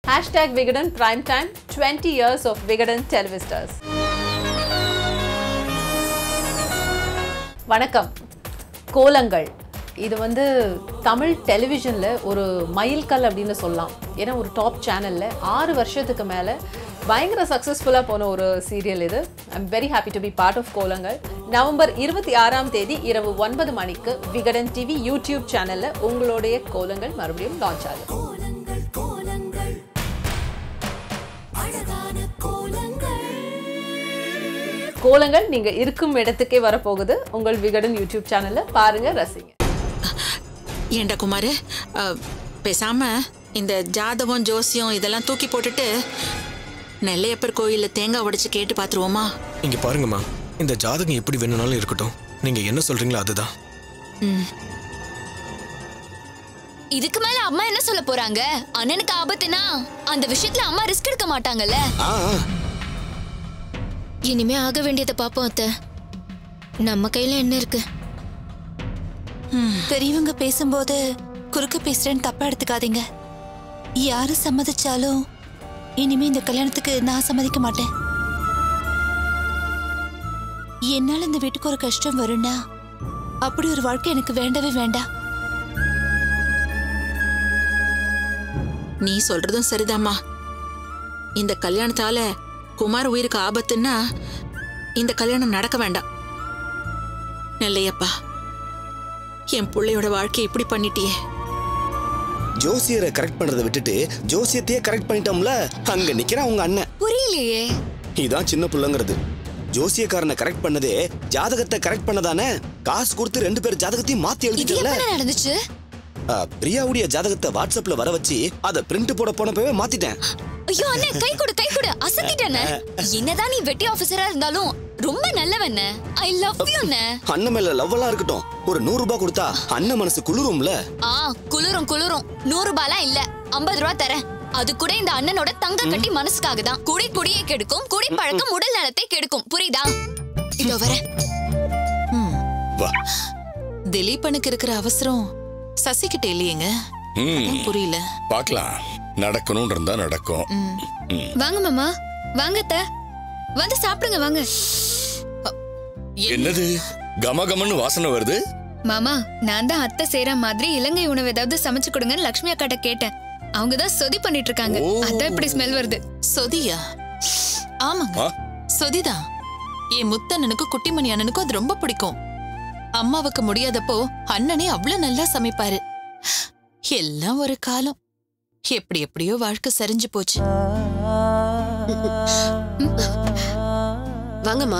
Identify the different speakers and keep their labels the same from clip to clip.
Speaker 1: Hashtag Vigadan Prime Time 20 years of Vigadan Televistas. வணக்கம் கோலங்கள் இது வந்து தமிழ் டெலிவிஷனில் ஒரு மைல்கல் அப்படின்னு சொல்லலாம் ஏன்னா ஒரு டாப் சேனலில் ஆறு வருஷத்துக்கு மேலே பயங்கர சக்ஸஸ்ஃபுல்லாக போன ஒரு சீரியல் இது I'm very happy to be part of Kolangal November இருபத்தி ஆறாம் தேதி இரவு ஒன்பது மணிக்கு விகடன் டிவி யூடியூப் சேனலில் உங்களுடைய கோலங்கள் மறுபடியும் லான்ச் ஆகுது
Speaker 2: கோலங்கள் கோலங்கள் அழகான கோலங்கள்
Speaker 1: கோலங்கள் நீங்க இருக்கும் இடத்துக்கே வரப்போகுது உங்கள் விகடன் யூடியூப் சேனல்ல பாருங்க ரசிங்க
Speaker 3: ஏண்டா குமாரு அஹ், பேசாம இந்த ஜாதகம் ஜோசியம் இதெல்லாம் தூக்கி போட்டுட்டு நெல்லையப்பர் கோயில்ல தேங்காய் உடைச்சு கேட்டு பாத்துருவோமா
Speaker 4: இங்க பாருங்கம்மா இந்த ஜாதகம் எப்படி வேணும்னாலும் இருக்கட்டும் நீங்க என்ன சொல்றீங்களோ அதுதான்
Speaker 5: இதுக்கு மேல அம்மா என்ன சொல்ல போறாங்க அண்ணனுக்கு ஆபத்துனா அந்த விஷயத்துல அம்மா ரிஸ்க் எடுக்க மாட்டாங்கல்ல
Speaker 4: ஆ ஆ.
Speaker 5: இனிமே ஆக வேண்டியதை பாப்போம் அத்தை நம்ம கையில என்ன இருக்கு
Speaker 6: பெரியவங்க பேசும்போது குறுக்க பேசுறேன்னு தப்பா எடுத்துக்காதீங்க யாரு சம்மதிச்சாலும் இனிமே இந்த கல்யாணத்துக்கு நான் சம்மதிக்க மாட்டேன் என்னால இந்த வீட்டுக்கு ஒரு கஷ்டம் வரும்னா அப்படி ஒரு வாழ்க்கை எனக்கு வேண்டவே வேண்டாம்
Speaker 3: நீ சொல்றதும் சரிதாம்மா இந்த கல்யாணத்தால குமார் உயிருக்கு ஆபத்துன்னா இந்த கல்யாணம் நடக்க வேண்டாம் நெல்லையப்பா என் பிள்ளையோட வாழ்க்கை இப்படி பண்ணிட்டியே
Speaker 7: ஜோசியரை கரெக்ட் பண்றதை விட்டுட்டு ஜோசியத்தையே கரெக்ட் பண்ணிட்டோம்ல அங்க நிக்கிறான் உங்க அண்ணன்
Speaker 5: புரியலையே
Speaker 7: இதான் சின்ன புள்ளங்கிறது ஜோசியக்காரனை கரெக்ட் பண்ணதே ஜாதகத்தை கரெக்ட் பண்ணதானே காசு கொடுத்து ரெண்டு பேர் ஜாதகத்தையும் மாத்தி
Speaker 5: இது
Speaker 7: எழுதிட்டல
Speaker 5: எப்ப நடந்துச்சு
Speaker 7: பிரியாவுடைய ஜாதகத்தை வாட்ஸ்அப்ல வர வச்சு அதை பிரிண்ட் போட போனப்பவே மாத்திட்டேன்
Speaker 5: ஐயோ அண்ணே கை கொடு கை கொடு அசத்திட்டேனே என்னதான் நீ வெட்டி ஆபீசரா இருந்தாலும் ரொம்ப நல்லவண்ண ஐ லவ் யூ அண்ணே
Speaker 7: அண்ணன் மேல லவ் எல்லாம் இருக்கட்டும் ஒரு நூறு ரூபாய் கொடுத்தா அண்ணன் மனசு குளிரும்ல
Speaker 5: ஆ குளிரும் குளிரும் நூறு ரூபாய்லாம் இல்ல ஐம்பது ரூபா தரேன் அது கூட இந்த அண்ணனோட தங்க கட்டி மனசுக்காக தான் குடி குடியை கெடுக்கும் குடி பழக்கம் உடல் நலத்தை கெடுக்கும் புரியுதா இதோ வரேன்
Speaker 7: வா
Speaker 3: திலீபனுக்கு இருக்கிற அவசரம் சசிகிட்ட இல்லையேங்க அதான் புரியல
Speaker 8: பார்க்கலாம் நடக்கணும்னு இருந்தா நடக்கும்
Speaker 5: வாங்க மாமா வாங்க அத்தை வந்து சாப்பிடுங்க வாங்க
Speaker 8: என்னது கமகமன்னு வாசனை வருது
Speaker 9: மாமா நான் தான் அத்தை செய்யற மாதிரி இலங்கை உணவு ஏதாவது சமைச்சு கொடுங்கன்னு லக்ஷ்மி அக்காட்ட கேட்டேன் அவங்க தான் சொதி பண்ணிட்டு இருக்காங்க
Speaker 8: ஓ.
Speaker 9: அதான் இப்படி ஸ்மெல் வருது
Speaker 3: சொதியா ஆமாங்க
Speaker 8: ஆ?
Speaker 3: சொதிதான் என் முத்தண்ணனுக்கு குட்டிமணி அண்ணனுக்கும் அது ரொம்ப பிடிக்கும் அம்மாவுக்கு முடியாதப்போ அண்ணனே அவ்வளவு நல்லா சமைப்பாரு எல்லாம் ஒரு காலம் எப்படி எப்படியோ வாழ்க்கை சரிஞ்சு போச்சு
Speaker 10: வாங்கம்மா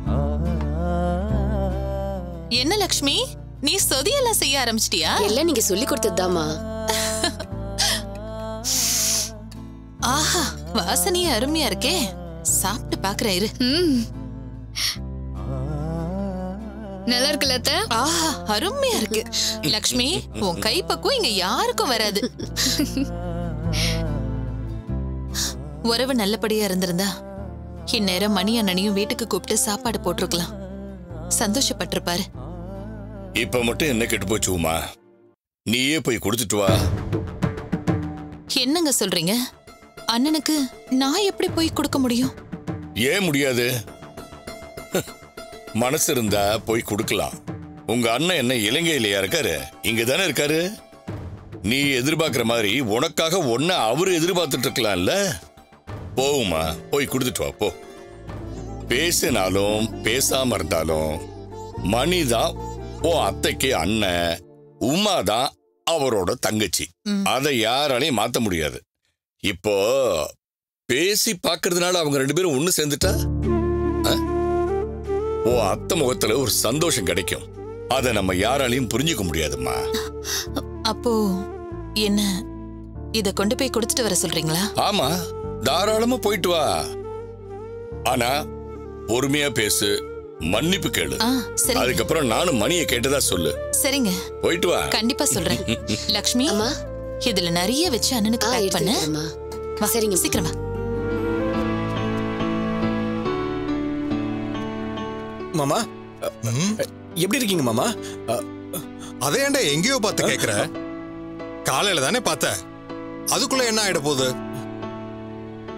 Speaker 3: என்ன லக்ஷ்மி நீ சொதியெல்லாம் செய்ய ஆரம்பிச்சிட்டியா
Speaker 10: எல்லாம் நீங்க சொல்லி கொடுத்ததுதாம்மா
Speaker 3: ஆஹா வாசனையே அருமையா இருக்கே சாப்பிட்டு பாக்குறேன் இரு
Speaker 9: ம். நல்லா இருக்குல்ல அத்தை
Speaker 3: ஆஹா அருமையா இருக்கு லக்ஷ்மி உன் கைப்பக்குவம் இங்க யாருக்கும் வராது உறவு நல்லபடியா இருந்திருந்தா இந்நேரம் மணி அண்ணனையும் வீட்டுக்கு கூப்பிட்டு சாப்பாடு போட்டிருக்கலாம் சந்தோஷப்பட்டிருப்பாரு
Speaker 8: இப்ப மட்டும் என்ன கெட்டு போச்சு உமா நீயே போய் கொடுத்துட்டு வா
Speaker 3: என்னங்க சொல்றீங்க அண்ணனுக்கு நான் எப்படி போய் கொடுக்க முடியும்
Speaker 8: ஏன் முடியாது மனசு இருந்தா போய் கொடுக்கலாம் உங்க அண்ணன் என்ன இலங்கையிலயா இருக்காரு இங்க தானே இருக்காரு நீ எதிர்பார்க்கிற மாதிரி உனக்காக ஒன்ன அவரு எதிர்பார்த்துட்டு இருக்கலாம்ல போவுமா போய் கொடுத்துட்டு வா போ பேசினாலும் பேசாம இருந்தாலும் மணிதான் உன் அத்தைக்கு அண்ணன் உமா தான் அவரோட தங்கச்சி அதை யாராலையும் மாத்த முடியாது இப்போ பேசி பார்க்கறதுனால அவங்க ரெண்டு பேரும் ஒண்ணு சேர்ந்துட்டா ஆ? உன் அத்தை முகத்துல ஒரு சந்தோஷம் கிடைக்கும் அதை நம்ம யாராலையும் புரிஞ்சுக்க முடியாதும்மா
Speaker 3: அப்போ என்ன இத கொண்டு போய் கொடுத்துட்டு வர சொல்றீங்களா
Speaker 8: ஆமா தாராளமா போயிட்டு வா ஆனா பொறுமையா பேசு மன்னிப்பு கேளு
Speaker 3: ஆ சரி
Speaker 8: அதுக்கப்புறம் நானும் மணியை கேட்டதா சொல்லு
Speaker 3: சரிங்க
Speaker 8: போயிட்டு வா
Speaker 3: கண்டிப்பா சொல்றேன் லக்ஷ்மி
Speaker 10: அம்மா
Speaker 3: இதுல நிறைய வச்சு அண்ணனுக்கு
Speaker 10: ஆ
Speaker 3: பேக் பண்ணு
Speaker 10: எடுத்துக்கிறேம்மா
Speaker 3: வா,
Speaker 10: சரிங்க.
Speaker 3: சீக்கிரம் வா
Speaker 4: மாமா அ, எப்படி இருக்கீங்க மாமா அ,
Speaker 11: அதை ஏன்டா எங்கேயோ பார்த்து கேக்குற காலையில தானே பார்த்த அதுக்குள்ள என்ன ஆயிட போகுது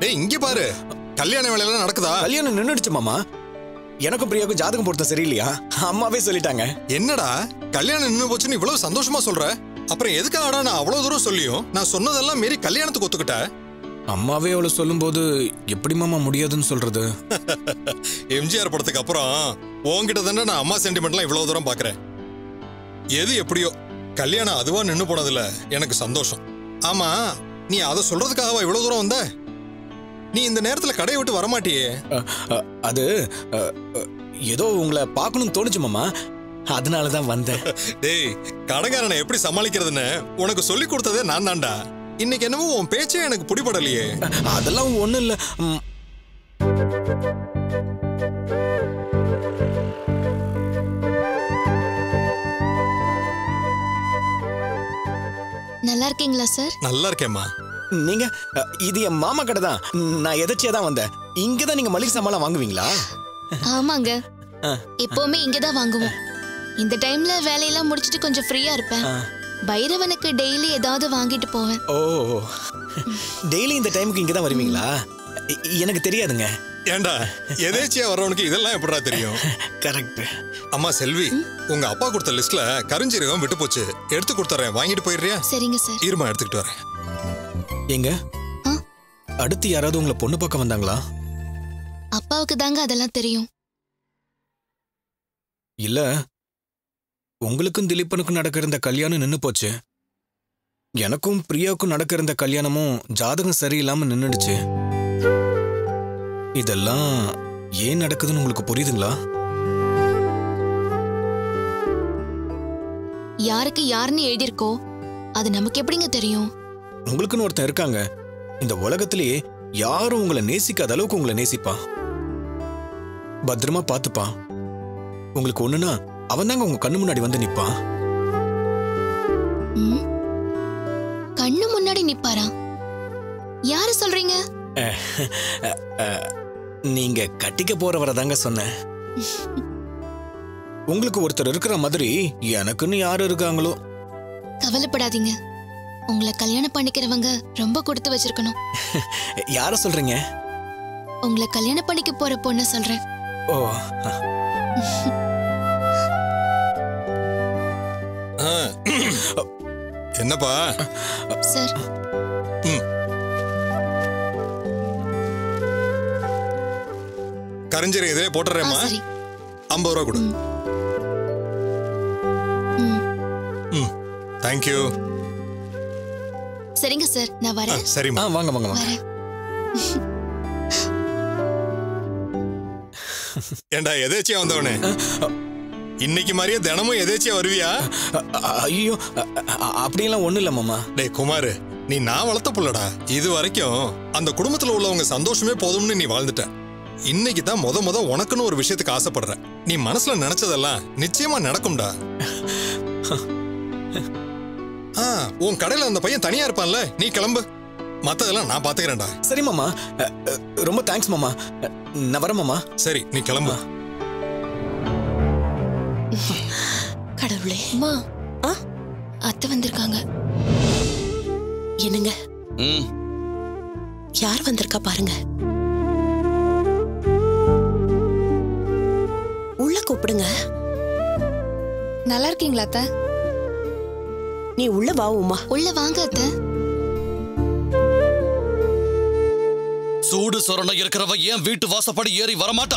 Speaker 10: டேய் இங்க பாரு கல்யாண வேலையெல்லாம் நடக்குதா
Speaker 4: கல்யாணம் நின்றுடுச்சு மாமா எனக்கும் பிரியாவுக்கும் ஜாதகம் பொருத்தம் சரியில்லையா அம்மாவே சொல்லிட்டாங்க
Speaker 10: என்னடா கல்யாணம் நின்னு போச்சுன்னு இவ்வளவு சந்தோஷமா சொல்ற அப்புறம் எதுக்காகடா நான் அவ்வளவு தூரம் சொல்லியும் நான் சொன்னதெல்லாம் மீறி கல்யாணத்துக்கு ஒத்துக்கிட்ட
Speaker 4: அம்மாவே அவளை சொல்லும்போது எப்படி மாமா முடியாதுன்னு சொல்றது
Speaker 10: எம்ஜிஆர் படத்துக்கு அப்புறம் உன்கிட்ட தானே நான் அம்மா சென்டிமெண்ட்லாம் இவ்வளவு தூரம் பாக்குறேன் எது எப்படியோ கல்யாணம் அதுவா நின்னு போனதுல எனக்கு சந்தோஷம் ஆமா நீ அதை சொல்றதுக்காகவா இவ்வளவு தூரம் வந்த நீ இந்த நேரத்துல கடையை விட்டு வரமாட்டியே
Speaker 4: அ, அ, அது அ, அ, ஏதோ உங்களை பார்க்கணும்னு தோணுச்சு மாமா அதனால தான் வந்தேன்
Speaker 10: டேய் கடைக்காரனை எப்படி சமாளிக்கிறதுன்னு உனக்கு சொல்லி கொடுத்ததே நான் தான்டா இன்னைக்கு என்னவோ உன் பேச்சே எனக்கு பிடிபடலையே
Speaker 4: அதெல்லாம் ஒண்ணும் இல்ல ம்,
Speaker 5: நல்லா இருக்கீங்களா சார்
Speaker 10: நல்லா இருக்கேம்மா
Speaker 4: நீங்க அ, இது என் மாமா கடை தான் நான் எதாச்சியா தான் வந்தேன் இங்க தான் நீங்க மளிகை சாமான் வாங்குவீங்களா
Speaker 5: ஆமாங்க
Speaker 4: ஆ.
Speaker 5: எப்பவுமே இங்கதான் வாங்குவோம் இந்த டைம்ல வேலையெல்லாம் முடிச்சிட்டு கொஞ்சம் ஃப்ரீயா இருப்பேன்
Speaker 4: ஆ.
Speaker 5: பைரவனுக்கு டெய்லி ஏதாவது வாங்கிட்டு போவேன்
Speaker 4: ஓ டெய்லி இந்த டைமுக்கு இங்க தான் வருவீங்களா எ- எனக்கு தெரியாதுங்க
Speaker 10: ஏண்டா எதேச்சியா வர்றவனுக்கு இதெல்லாம் எப்படிடா தெரியும்
Speaker 4: கரெக்ட்
Speaker 10: அம்மா செல்வி உங்க அப்பா கொடுத்த லிஸ்ட்ல கருஞ்சீரகம் விட்டு போச்சு எடுத்து கொடுத்துறேன் வாங்கிட்டு போயிடுறியா
Speaker 5: சரிங்க சார்
Speaker 10: இருமா எடுத்துக்கிட்டு வரேன்
Speaker 4: எங்க
Speaker 5: ஆ?
Speaker 4: அடுத்து யாராவது உங்களை பொண்ணு பார்க்க வந்தாங்களா
Speaker 5: அப்பாவுக்கு தாங்க அதெல்லாம் தெரியும்
Speaker 4: இல்ல உங்களுக்கும் திலீபனுக்கும் நடக்கிற இந்த கல்யாணம் நின்னு போச்சு எனக்கும் பிரியாவுக்கும் நடக்கிற இந்த கல்யாணமும் ஜாதகம் சரியில்லாம நின்னுடுச்சு இதெல்லாம் ஏன் நடக்குதுன்னு உங்களுக்கு புரியுதுங்களா
Speaker 5: யாருக்கு யாருன்னு எழுதியிருக்கோ அது நமக்கு எப்படிங்க தெரியும்
Speaker 4: உங்களுக்குன்னு ஒருத்தன் இருக்காங்க இந்த உலகத்திலேயே யாரும் உங்களை நேசிக்காத அளவுக்கு உங்களை நேசிப்பான் பத்திரமா பார்த்துப்பான் உங்களுக்கு ஒண்ணுனா அவன் தாங்க உங்க கண்ணு முன்னாடி வந்து நிப்பான்
Speaker 5: ம்? கண்ணு முன்னாடி நிப்பாரா யார சொல்றீங்க
Speaker 4: நீங்க கட்டிக்க போறவரை தாங்க சொன்னேன் உங்களுக்கு ஒருத்தர் இருக்கிற மாதிரி எனக்குன்னு யாரு இருக்காங்களோ
Speaker 5: கவலைப்படாதீங்க உங்களை கல்யாணம் பண்ணிக்கிறவங்க ரொம்ப கொடுத்து வச்சிருக்கணும்
Speaker 4: யார சொல்றீங்க
Speaker 5: உங்களை கல்யாணம் பண்ணிக்க போற பொண்ண சொல்றேன்
Speaker 4: ஓ
Speaker 10: ஆ. என்னப்பா
Speaker 5: சார்
Speaker 10: கருஞ்சீரகம் இதே
Speaker 5: ஆ,
Speaker 10: போட்டுறேம்மா
Speaker 5: சரி
Speaker 10: ஐம்பது ரூபா கொடு
Speaker 5: ம்.
Speaker 10: ம் தேங்க்யூ
Speaker 5: சரிங்க சார் நான்
Speaker 10: ஆ
Speaker 5: வரேன்
Speaker 4: ஆ
Speaker 10: சரிம்மா
Speaker 4: வாங்க வாங்க வாங்க
Speaker 5: வரேன்
Speaker 10: ஏண்டா எதேச்சியா வந்தவனே இன்னைக்கு மாதிரியே தினமும் எதேச்சியா வருவியா
Speaker 4: அ- அ- ஐயோ அ- அ- அப்படியெல்லாம் ஒண்ணும் இல்ல மாமா
Speaker 10: டேய் குமாரு நீ நான் வளர்த்த புள்ளடா இது வரைக்கும் அந்த குடும்பத்துல உள்ளவங்க சந்தோஷமே போதும்னு நீ வாழ்ந்துட்ட இன்னைக்கு தான் முத முத உனக்குன்னு ஒரு விஷயத்துக்கு ஆசைப்படுற நீ மனசுல நினைச்சதெல்லாம் நிச்சயமா நடக்கும்டா ஆ உன் கடையில அந்த பையன் தனியா இருப்பான்ல நீ கிளம்பு மத்ததெல்லாம் நான் பாத்துக்கிறேன்டா
Speaker 4: சரி மாமா அ, அ, ரொம்ப தேங்க்ஸ் மாமா அ, நான் வரேன் மாமா
Speaker 10: சரி நீ கிளம்பு
Speaker 11: கடவுளே
Speaker 5: அம்மா
Speaker 11: ஆ?
Speaker 5: அத்தை வந்திருக்காங்க
Speaker 11: என்னங்க
Speaker 12: ம்
Speaker 11: யார் வந்திருக்கா பாருங்க உள்ள கூப்பிடுங்க
Speaker 9: நல்லா இருக்கீங்களா அத்தை
Speaker 11: நீ உள்ள வா உமா
Speaker 5: உள்ள வாங்க அத்தை
Speaker 12: சூடு சொரணை இருக்கிறவ ஏன் வீட்டு வாசப்படி ஏறி வரமாட்டா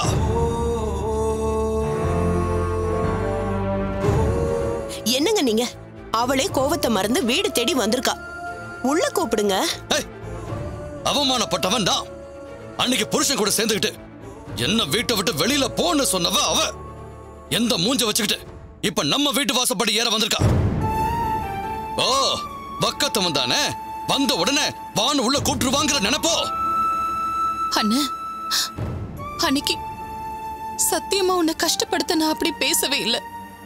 Speaker 11: என்னங்க நீங்க அவளே கோவத்தை மறந்து வீடு தேடி வந்திருக்கா உள்ள கூப்பிடுங்க
Speaker 12: ஏய், அவமானப்பட்டவன் தான் அன்னைக்கு புருஷன் கூட சேர்ந்துக்கிட்டு என்ன வீட்டை விட்டு வெளியில போன்னு சொன்னவ அவ எந்த மூஞ்ச வச்சுக்கிட்டு இப்ப நம்ம வீட்டு வாசப்படி ஏற வந்திருக்கா ஓ பக்கத்தவன் தானே வந்த உடனே வான் உள்ள கூப்பிட்டுருவாங்கிற நினைப்போ
Speaker 3: அண்ணா அன்னைக்கு சத்தியமா உன்னை கஷ்டப்படுத்த நான் அப்படி பேசவே இல்லை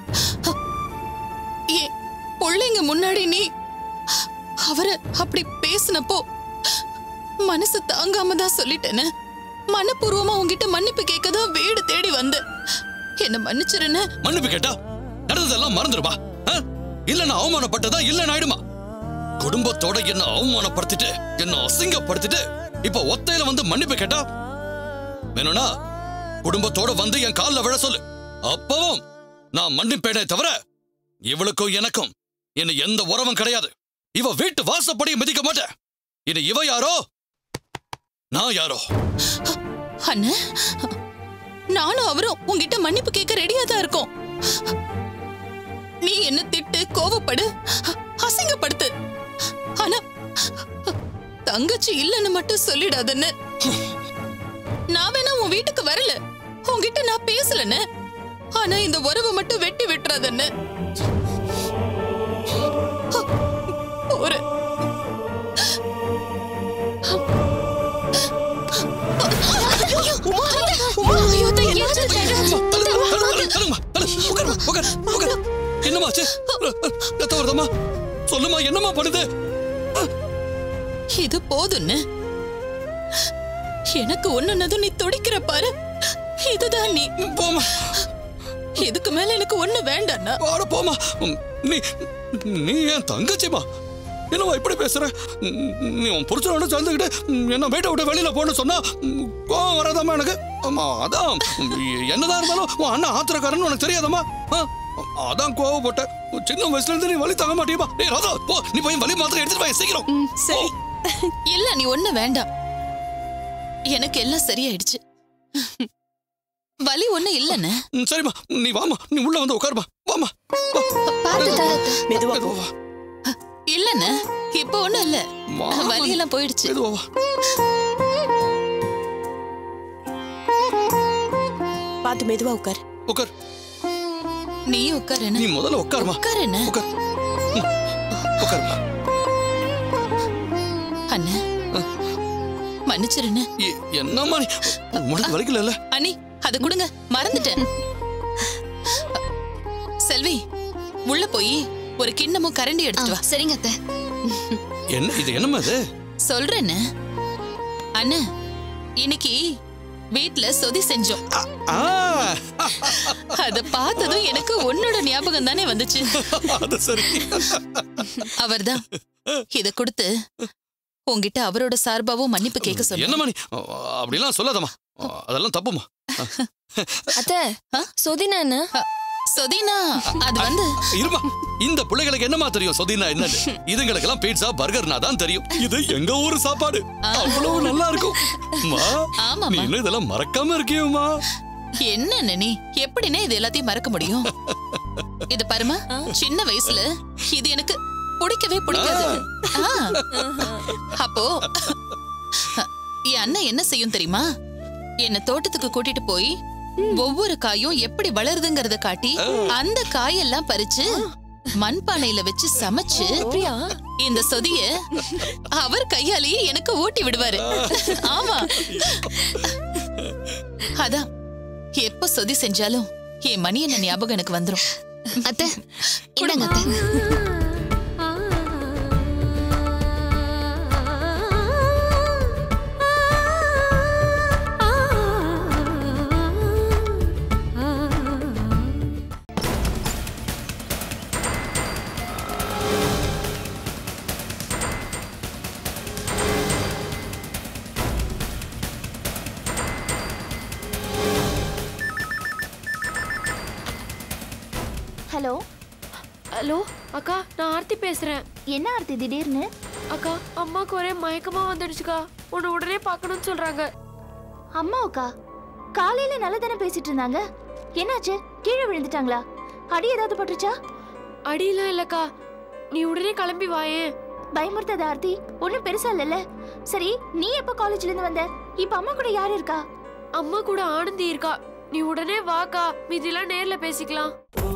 Speaker 3: ஏன் பிள்ளைங்க முன்னாடி நீ அவரை அப்படி பேசினப்போ மனசு தாங்காம தான் சொல்லிட்டேன்னு மனப்பூர்வமா உன்கிட்ட மன்னிப்பு கேட்க தான் வீடு தேடி வந்த என்ன மன்னிச்சிருன்னு
Speaker 12: மன்னிப்பு கேட்டா நடந்ததெல்லாம் மறந்துடுமா ஆ? இல்ல நான் அவமானப்பட்டதா இல்ல ஆயிடுமா குடும்பத்தோட என்ன அவமானப்படுத்திட்டு என்ன அசிங்கப்படுத்திட்டு இப்ப ஒத்தையில வந்து மன்னிப்பு கேட்டா வேணும்னா குடும்பத்தோட வந்து என் கால்ல விழ சொல்லு அப்பவும் நான் மன்னிப்பேனே தவிர இவளுக்கும் எனக்கும் இனி எந்த உறவும் கிடையாது இவ வீட்டு வாசப்படியை மிதிக்க மாட்டேன் இனி இவ யாரோ நான் யாரோ
Speaker 3: அண்ணா நானும் அவரும் உன்கிட்ட மன்னிப்பு கேட்க ரெடியா தான் இருக்கோம் நீ என்ன திட்டு கோவப்படு அசிங்கப்படுத்து ஆனா தங்கச்சி இல்லைன்னு மட்டும் சொல்லிடாதன்னு நான் வேணா உன் வீட்டுக்கு வரல உன்கிட்ட நான் பேசலன்னு ஆனா இந்த உறவை மட்டும் வெட்டி விட்டுறாதன்னு ஒரு
Speaker 12: என்னமாச்சு ரத்தம் வருதம்மா சொல்லுமா என்னமா பண்ணுது
Speaker 3: இது போதுன்னு எனக்கு ஒண்ணுனதும் நீ துடிக்கிற பாரு இதுதான் நீ
Speaker 12: போமா
Speaker 3: இதுக்கு மேல எனக்கு ஒண்ணு வேண்டாம்னா
Speaker 12: வாட போமா உம், நீ நீ என் தங்கச்சிமா என்னவா இப்படி பேசுற உம், நீ உன் புருஷனோட சேர்ந்துக்கிட்டு உம், என்ன வீட்டை விட்டு வெளியில போன்னு சொன்னா உம், கோவம் வராதாம்மா எனக்கு ஆமா அதான் உம், என்னதான் இருந்தாலும் உன் அண்ணன் ஆத்திரக்காரன்னு உனக்கு தெரியாதம்மா ஆ, அதான் கோவப்பட்ட சின்ன வயசுல இருந்து நீ வலி தாங்க மாட்டியமா ஏய் ராதா போ நீ போய் வலி மாத்திரை எடுத்துட்டு போய் சீக்கிரம்
Speaker 3: சரி இல்ல நீ ஒண்ணு வேண்டாம் எனக்கு எல்லாம் சரியாயிடுச்சு வலி ஒண்ணு இல்லன்னு
Speaker 12: ம், சரிம்மா நீ வாமா நீ உள்ள வந்து உட்காருமா வாமா
Speaker 11: மெதுவா
Speaker 12: மெதுவா வா
Speaker 3: இல்லன்னு இப்ப ஒண்ணும் இல்ல
Speaker 12: வாமா.
Speaker 3: வலி எல்லாம் போயிடுச்சு
Speaker 12: மெதுவா வா
Speaker 11: பார்த்து மெதுவா உட்கார்
Speaker 12: உட்கார்
Speaker 3: நீ உட்காரு
Speaker 12: நீ முதல்ல உட்காருமா
Speaker 3: உட்காரு என்ன
Speaker 12: உட்கார் ம், உட்காருமா
Speaker 3: அண்ணா மன்னிச்சிருன்னு
Speaker 12: எ- என்னம்மா நீ உனக்கு வலிக்கல
Speaker 3: அண்ணி அது கொடுங்க மறந்துட்டேன் செல்வி உள்ள போய் ஒரு கிண்ணமும் கரண்டி எடுத்துட்டு வா
Speaker 5: சரிங்க அத்தை
Speaker 12: என்ன இது என்னம்மா இது
Speaker 3: சொல்றேன்னு அண்ணா இன்னைக்கு வீட்ல சொதி செஞ்சோம்
Speaker 12: ஆ,
Speaker 3: அத பார்த்ததும் எனக்கு உன்னோட ஞாபகம் தானே வந்துச்சு
Speaker 12: அது சரி
Speaker 3: அவர்தான் இத கொடுத்து உன்கிட்ட அவரோட சார்பாவும் மன்னிப்பு கேட்க சொன்ன
Speaker 12: என்னம்மா நீ அப்படிலாம் சொல்லாதம்மா அதெல்லாம் தப்புமா
Speaker 5: அத்தை சொதினா என்ன
Speaker 3: சொதினா அது வந்து
Speaker 12: இருமா இந்த பிள்ளைகளுக்கு என்னமா தெரியும் சொதினா என்னன்னு இதுங்களுக்கு எல்லாம் பீட்சா பர்கர்னா தான் தெரியும் இது எங்க ஊரு சாப்பாடு அவ்வளவு நல்லா இருக்கும் அம்மா,
Speaker 3: ஆமாம்மா.
Speaker 12: நீ இன்னும் இதெல்லாம் மறக்காம இருக்கியோமா
Speaker 3: என்ன நீ எப்படினே இது எல்லாத்தையும் மறக்க முடியும் இது பாருமா சின்ன வயசுல இது எனக்கு பிடிக்கவே பிடிக்காது ஆ. அப்போ என் அண்ணன் என்ன செய்யும் தெரியுமா என்ன தோட்டத்துக்கு கூட்டிட்டு போய் ஒவ்வொரு காயும் எப்படி வளருதுங்கறத காட்டி அந்த காயெல்லாம் பறிச்சு மண்பானையில வச்சு சமைச்சு இந்த சொதிய அவர் கையாலேயே எனக்கு ஊட்டி விடுவாரு ஆமா அதான் எப்ப சொதி செஞ்சாலும் என் மணி என்ன ஞாபகம் எனக்கு வந்துரும்
Speaker 5: அத்தை இந்தாங்க அத்தை
Speaker 13: ஹலோ
Speaker 14: ஹலோ அக்கா நான் ஆர்த்தி பேசுறேன்
Speaker 13: என்ன ஆர்த்தி திடீர்னு
Speaker 14: அக்கா அம்மாக்கு ஒரே மயக்கமா வந்துடுச்சுக்கா உன்னை உடனே பார்க்கணும்னு சொல்றாங்க
Speaker 13: அம்மாவுக்கா காலையில நல்லா தானே பேசிட்டு இருந்தாங்க என்னாச்சு கீழே விழுந்துட்டாங்களா அடி ஏதாவது பட்டுச்சா
Speaker 14: அடியெல்லாம் இல்லக்கா நீ உடனே கிளம்பி வாயேன்
Speaker 13: பயமுறுத்தாத ஆர்த்தி ஒன்றும் பெருசா இல்லைல்ல சரி நீ எப்போ காலேஜ்ல இருந்து வந்த இப்ப அம்மா கூட யார் இருக்கா
Speaker 14: அம்மா கூட ஆனந்தி இருக்கா நீ உடனே வாக்கா மீதிலாம் நேர்ல பேசிக்கலாம்